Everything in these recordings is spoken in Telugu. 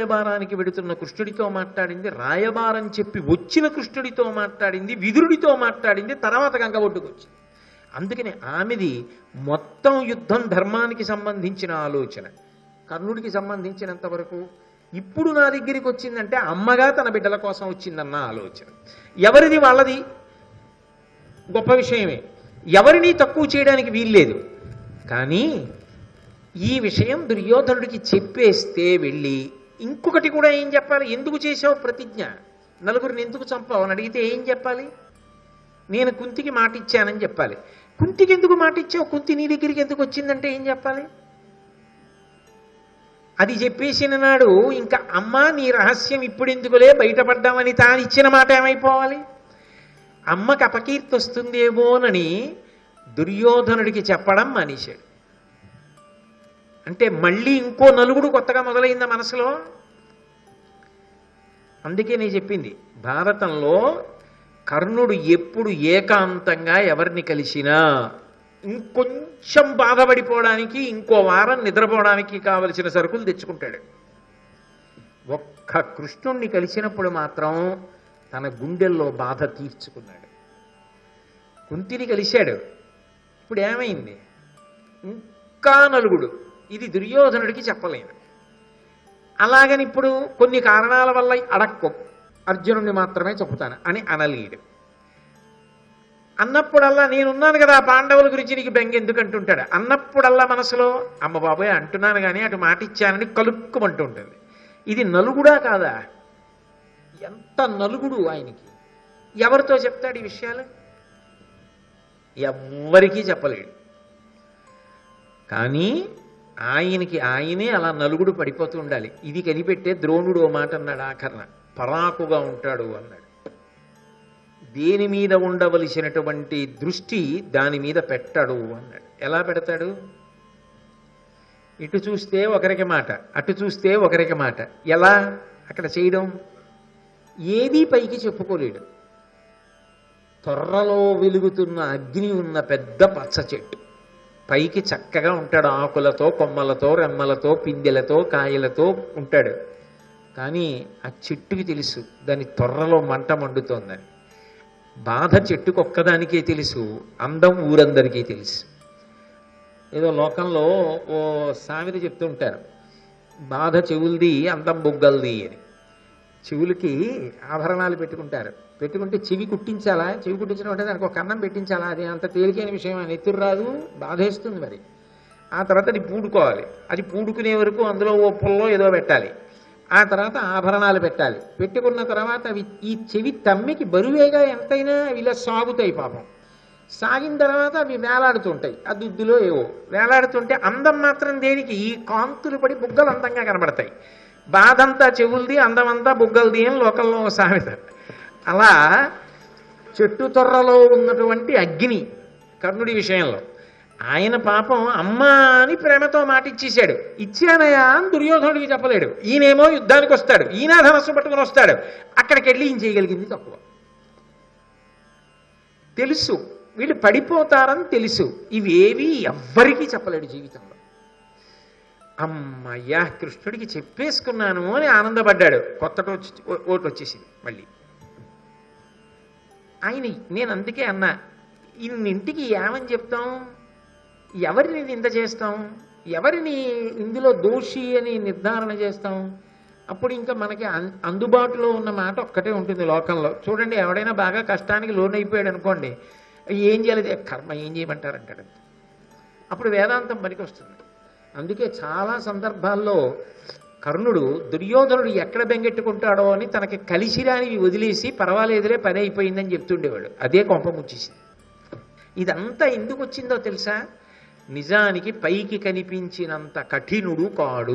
రాయబారానికి వెడుతున్న కృష్ణుడితో మాట్లాడింది రాయబారం చెప్పి వచ్చిన కృష్ణుడితో మాట్లాడింది విదురుడితో మాట్లాడింది తర్వాత గంగ ఒడ్డుకు వచ్చింది అందుకని ఆమెది మొత్తం యుద్ధం ధర్మానికి సంబంధించిన ఆలోచన కర్ణుడికి సంబంధించినంత వరకు ఇప్పుడు నా దగ్గరికి వచ్చిందంటే అమ్మగా తన బిడ్డల కోసం వచ్చిందన్న ఆలోచన ఎవరిది వాళ్ళది గొప్ప విషయమే ఎవరిని తక్కువ చేయడానికి వీల్లేదు కానీ ఈ విషయం దుర్యోధనుడికి చెప్పేస్తే వెళ్ళి ఇంకొకటి కూడా ఏం చెప్పాలి ఎందుకు చేసావు ప్రతిజ్ఞ నలుగురిని ఎందుకు చంపావు అని అడిగితే ఏం చెప్పాలి నేను కుంతికి మాట ఇచ్చానని చెప్పాలి కుంతికి ఎందుకు మాట ఇచ్చావు కుంతి నీ దగ్గరికి ఎందుకు వచ్చిందంటే ఏం చెప్పాలి అది చెప్పేసిన నాడు ఇంకా అమ్మ నీ రహస్యం ఇప్పుడు ఎందుకులే బయటపడ్డామని తాను ఇచ్చిన మాట ఏమైపోవాలి అమ్మకి అపకీర్తి వస్తుందేమోనని దుర్యోధనుడికి చెప్పడం మానేశాడు అంటే మళ్ళీ ఇంకో నలుగుడు కొత్తగా మొదలైందా మనసులో అందుకే నేను చెప్పింది భారతంలో కర్ణుడు ఎప్పుడు ఏకాంతంగా ఎవరిని కలిసినా ఇంకొంచెం బాధపడిపోవడానికి ఇంకో వారం నిద్రపోవడానికి కావలసిన సరుకులు తెచ్చుకుంటాడు ఒక్క కృష్ణుణ్ణి కలిసినప్పుడు మాత్రం తన గుండెల్లో బాధ తీర్చుకున్నాడు కుంతిని కలిశాడు ఇప్పుడు ఏమైంది ఇంకా నలుగుడు ఇది దుర్యోధనుడికి చెప్పలేను అలాగని ఇప్పుడు కొన్ని కారణాల వల్ల అడక్కో అర్జునుడిని మాత్రమే చెప్పుతాను అని అనలేడు అన్నప్పుడల్లా నేనున్నాను కదా ఆ పాండవుల గురించి నీకు బెంగ ఎందుకు అంటుంటాడు అన్నప్పుడల్లా మనసులో అమ్మ బాబాయ్ అంటున్నాను కానీ అటు మాట ఇచ్చానని కలుక్కుమంటూ ఉంటుంది ఇది నలుగుడా కాదా ఎంత నలుగుడు ఆయనకి ఎవరితో చెప్తాడు ఈ విషయాలు ఎవ్వరికీ చెప్పలేడు కానీ ఆయనకి ఆయనే అలా నలుగుడు పడిపోతూ ఉండాలి ఇది కనిపెట్టే ద్రోణుడు ఓ మాట అన్నాడు ఆఖరణ పరాకుగా ఉంటాడు అన్నాడు దేని మీద ఉండవలసినటువంటి దృష్టి దాని మీద పెట్టాడు అన్నాడు ఎలా పెడతాడు ఇటు చూస్తే ఒకరికి మాట అటు చూస్తే ఒకరికి మాట ఎలా అక్కడ చేయడం ఏదీ పైకి చెప్పుకోలేడు తొర్రలో వెలుగుతున్న అగ్ని ఉన్న పెద్ద పచ్చ చెట్టు పైకి చక్కగా ఉంటాడు ఆకులతో కొమ్మలతో రెమ్మలతో పిందెలతో కాయలతో ఉంటాడు కానీ ఆ చెట్టుకి తెలుసు దాని తొర్రలో మంట మండుతోందని బాధ చెట్టుకు ఒక్కదానికే తెలుసు అందం ఊరందరికీ తెలుసు ఏదో లోకంలో ఓ సామెత చెప్తూ ఉంటారు బాధ చెవులది అందం బొగ్గలది అని చెవులకి ఆభరణాలు పెట్టుకుంటారు పెట్టుకుంటే చెవి కుట్టించాలా చెవి కుట్టించడం అంటే దానికి ఒక కన్నం పెట్టించాలా అది అంత తేలికైన విషయం అని ఎత్తురు రాదు బాధేస్తుంది మరి ఆ తర్వాత అది పూడుకోవాలి అది పూడుకునే వరకు అందులో ఓ పుల్లో ఏదో పెట్టాలి ఆ తర్వాత ఆభరణాలు పెట్టాలి పెట్టుకున్న తర్వాత అవి ఈ చెవి తమ్మికి బరువేగా ఎంతైనా అవి ఇలా సాగుతాయి పాపం సాగిన తర్వాత అవి వేలాడుతుంటాయి ఆ దుద్దులో ఏవో వేలాడుతుంటే అందం మాత్రం దేనికి ఈ కాంతులు పడి బుగ్గలు అందంగా కనబడతాయి బాధంతా చెవులది అందమంతా బుగ్గలది అని లోకంలో ఓ సామెత అలా చెట్టు తొర్రలో ఉన్నటువంటి అగ్ని కర్ణుడి విషయంలో ఆయన పాపం అమ్మా అని ప్రేమతో మాట ఇచ్చేశాడు ఇచ్చానయా అని దుర్యోధనుడికి చెప్పలేడు ఈయనేమో యుద్ధానికి వస్తాడు ఈయన ధనస్సు పట్టుకుని వస్తాడు అక్కడికి వెళ్ళి ఈయన చేయగలిగింది తక్కువ తెలుసు వీళ్ళు పడిపోతారని తెలుసు ఇవేవి ఎవ్వరికీ చెప్పలేడు జీవితంలో అమ్మయ్యా కృష్ణుడికి చెప్పేసుకున్నాను అని ఆనందపడ్డాడు కొత్త ఓటు వచ్చేసింది మళ్ళీ ఆయన నేను అందుకే అన్నా ఇన్నింటికి ఏమని చెప్తాం ఎవరిని నింద చేస్తాం ఎవరిని ఇందులో దోషి అని నిర్ధారణ చేస్తాం అప్పుడు ఇంకా మనకి అన్- అందుబాటులో ఉన్న మాట ఒక్కటే ఉంటుంది లోకంలో చూడండి ఎవడైనా బాగా కష్టానికి లోన్ అయిపోయాడు అనుకోండి ఏం చేయలేదు "ఏ, కర్మ ఏం చేయమంటారు అంటాడు అప్పుడు వేదాంతం పనికి వస్తుంది అందుకే చాలా సందర్భాల్లో కర్ణుడు దుర్యోధనుడు ఎక్కడ బెంగెట్టుకుంటాడో అని తనకి కలిసిరానివి వదిలేసి పర్వాలేదులే పని అయిపోయిందని చెప్తుండేవాడు అదే కొంప ముచ్చేసింది ఇదంతా ఎందుకు వచ్చిందో తెలుసా నిజానికి పైకి కనిపించినంత కఠినుడు కాడు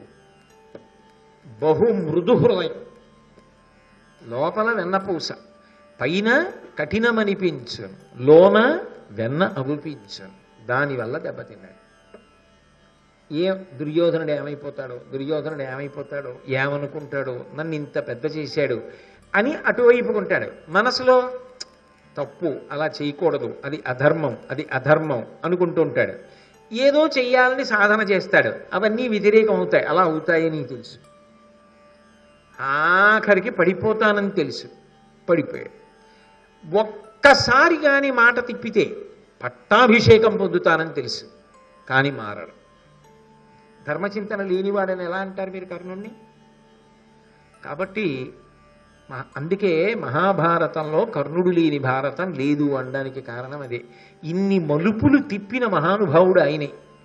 బహు మృదు హృదయం లోపల వెన్నపూస పైన కఠినమనిపించు లోన వెన్న అగుపించు దానివల్ల దెబ్బతిన్నాడు ఏ దుర్యోధనుడు ఏమైపోతాడో దుర్యోధనుడు ఏమైపోతాడో ఏమనుకుంటాడో నన్ను ఇంత పెద్ద చేశాడు అని అటువైపుకుంటాడు మనసులో తప్పు అలా చేయకూడదు అది అధర్మం అది అధర్మం అనుకుంటూ ఉంటాడు ఏదో చెయ్యాలని సాధన చేస్తాడు అవన్నీ వ్యతిరేకం అవుతాయి అలా అవుతాయని తెలుసు ఆఖరికి పడిపోతానని తెలుసు పడిపోయాడు ఒక్కసారి కానీ మాట తిప్పితే పట్టాభిషేకం పొందుతానని తెలుసు కానీ మారడు ధర్మచింతన లేనివాడని ఎలా అంటారు మీరు కర్ణుణ్ణి కాబట్టి మ- అందుకే మహాభారతంలో కర్ణుడు లేని భారతం లేదు అనడానికి కారణం అదే ఇన్ని మలుపులు తిప్పిన మహానుభావుడు ఆయనే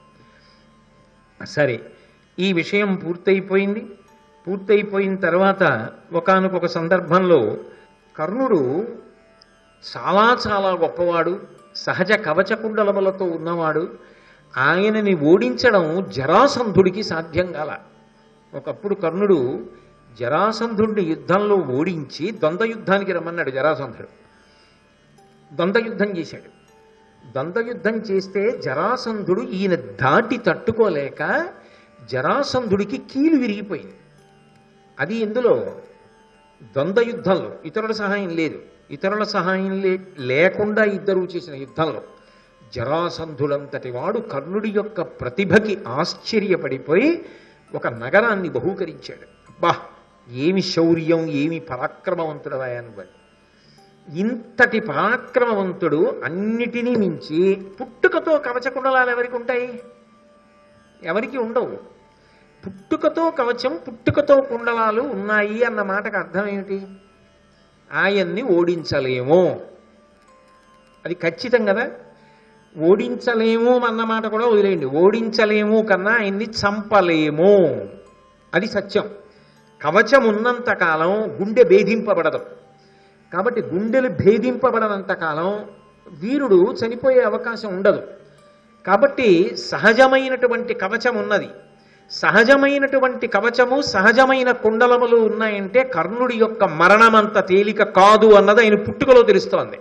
సరే ఈ విషయం పూర్తయిపోయింది పూర్తయిపోయిన తర్వాత ఒకానొక సందర్భంలో కర్ణుడు చాలా చాలా గొప్పవాడు సహజ కవచ కుండలములతో ఉన్నవాడు ఆయనని ఓడించడం జరాసంధుడికి సాధ్యం కాల ఒకప్పుడు కర్ణుడు జరాసంధుడిని యుద్ధంలో ఓడించి ద్వంద్వ యుద్ధానికి రమ్మన్నాడు జరాసంధుడు ద్వంద్వ యుద్ధం చేశాడు ద్వంద్వ యుద్ధం చేస్తే జరాసంధుడు ఈయన దాటి తట్టుకోలేక జరాసంధుడికి కీలు విరిగిపోయింది అది ఎందులో ద్వంద్వ యుద్ధంలో ఇతరుల సహాయం లేదు ఇతరుల సహాయం లే లేకుండా ఇద్దరు చేసిన యుద్ధంలో జరాసంధుడంతటి వాడు కర్ణుడి యొక్క ప్రతిభకి ఆశ్చర్యపడిపోయి ఒక నగరాన్ని బహూకరించాడు అబ్బా ఏమి శౌర్యం ఏమి పరాక్రమవంతుడవా నువ్వు ఇంతటి పరాక్రమవంతుడు అన్నిటినీ మించి పుట్టుకతో కవచకుండలాలు ఎవరికి ఉంటాయి ఎవరికి ఉండవు పుట్టుకతో కవచం పుట్టుకతో కుండలాలు ఉన్నాయి అన్న మాటకు అర్థం ఏమిటి ఆయన్ని ఓడించలేము అది ఖచ్చితం కదా ఓడించలేము అన్న మాట కూడా వదిలేయండి ఓడించలేము కన్నా ఆయన్ని చంపలేము అది సత్యం కవచం ఉన్నంత కాలం గుండె భేదింపబడదు కాబట్టి గుండెలు భేదింపబడనంత కాలం వీరుడు చనిపోయే అవకాశం ఉండదు కాబట్టి సహజమైనటువంటి కవచం ఉన్నది సహజమైనటువంటి కవచము సహజమైన కుండలములు ఉన్నాయంటే కర్ణుడి యొక్క మరణమంత తేలిక కాదు అన్నది ఆయన పుట్టుకలో తెలుస్తోంది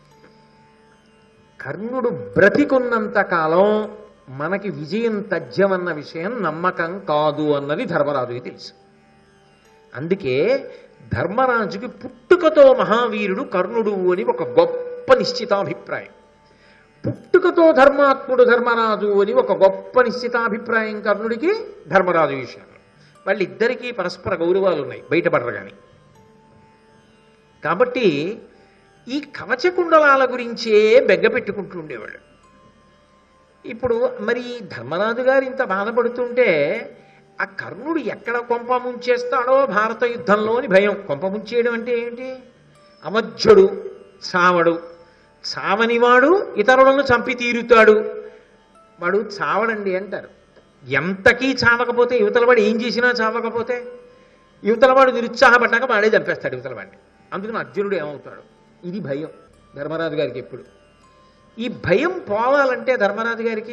కర్ణుడు బ్రతికున్నంత కాలం మనకి విజయం తథ్యమన్న విషయం నమ్మకం కాదు అన్నది ధర్మరాజుకి తెలుసు అందుకే ధర్మరాజుకి పుట్టుకతో మహావీరుడు కర్ణుడు అని ఒక గొప్ప నిశ్చితాభిప్రాయం పుట్టుకతో ధర్మాత్ముడు ధర్మరాజు అని ఒక గొప్ప నిశ్చితాభిప్రాయం కర్ణుడికి ధర్మరాజు విషయంలో వాళ్ళిద్దరికీ పరస్పర గౌరవాలు ఉన్నాయి బయటపడరు కానీ కాబట్టి ఈ కవచకుండలాల గురించే బెగ్గ పెట్టుకుంటూ ఉండేవాడు ఇప్పుడు మరి ధర్మరాజు గారు ఇంత బాధపడుతుంటే ఆ కర్ణుడు ఎక్కడ కొంప ముంచేస్తాడో భారత యుద్ధంలో అని భయం కొంప ముంచేయడం అంటే ఏంటి అమధ్యుడు చావడు చావనివాడు ఇతరులను చంపి తీరుతాడు వాడు చావడండి అంటారు ఎంతకీ చావకపోతే యువతలవాడు ఏం చేసినా చావకపోతే యువతలవాడు నిరుత్సాహపడ్డాక వాడే చంపేస్తాడు యువతలవాడిని అందుకని అర్జునుడు ఏమవుతాడు ఇది భయం ధర్మరాజు గారికి ఎప్పుడు ఈ భయం పోవాలంటే ధర్మరాజు గారికి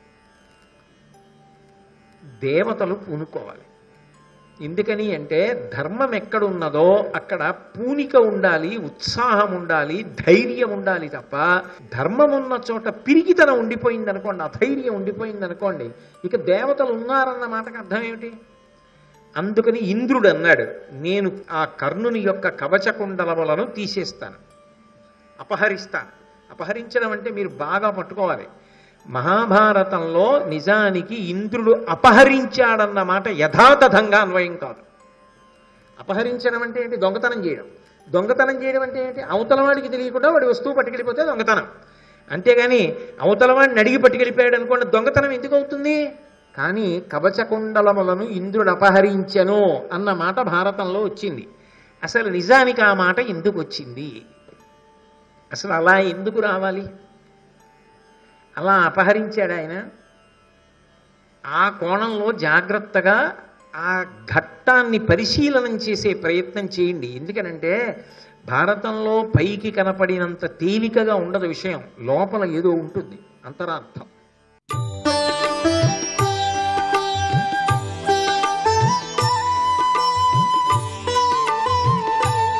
దేవతలు పూనుకోవాలి ఎందుకని అంటే ధర్మం ఎక్కడున్నదో అక్కడ పూనిక ఉండాలి ఉత్సాహం ఉండాలి ధైర్యం ఉండాలి తప్ప ధర్మం ఉన్న చోట పిరిగితనం ఉండిపోయింది అనుకోండి అధైర్యం ఉండిపోయింది అనుకోండి ఇక దేవతలు ఉన్నారన్న మాటకు అర్థం ఏమిటి అందుకని ఇంద్రుడు అన్నాడు నేను ఆ కర్ణుని యొక్క కవచకుండలములను తీసేస్తాను అపహరిస్తాను అపహరించడం అంటే మీరు బాగా పట్టుకోవాలి మహాభారతంలో నిజానికి ఇంద్రుడు అపహరించాడన్న మాట యథాతథంగా అన్వయం కాదు అపహరించడం అంటే ఏంటి దొంగతనం చేయడం దొంగతనం చేయడం అంటే ఏంటి అవతల వాడికి తెలియకుండా వాడి వస్తువు పట్టుకెళ్ళిపోతే దొంగతనం అంతేగాని అవతల వాడిని అడిగి పట్టుకెళ్ళిపోయాడు అనుకోండి దొంగతనం ఎందుకు అవుతుంది కానీ కవచకుండలములను ఇంద్రుడు అపహరించెను అన్న మాట భారతంలో వచ్చింది అసలు నిజానికి ఆ మాట ఎందుకు వచ్చింది అసలు అలా ఎందుకు రావాలి అలా అపహరించాడు ఆయన ఆ కోణంలో జాగ్రత్తగా ఆ ఘట్టాన్ని పరిశీలనం చేసే ప్రయత్నం చేయండి ఎందుకనంటే భారతంలో పైకి కనపడినంత తేలికగా ఉండదు విషయం లోపల ఏదో ఉంటుంది అంతరార్థం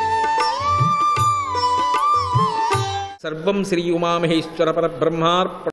సర్వం శ్రీ ఉమామహేశ్వర పరబ్రహ్మార్పణ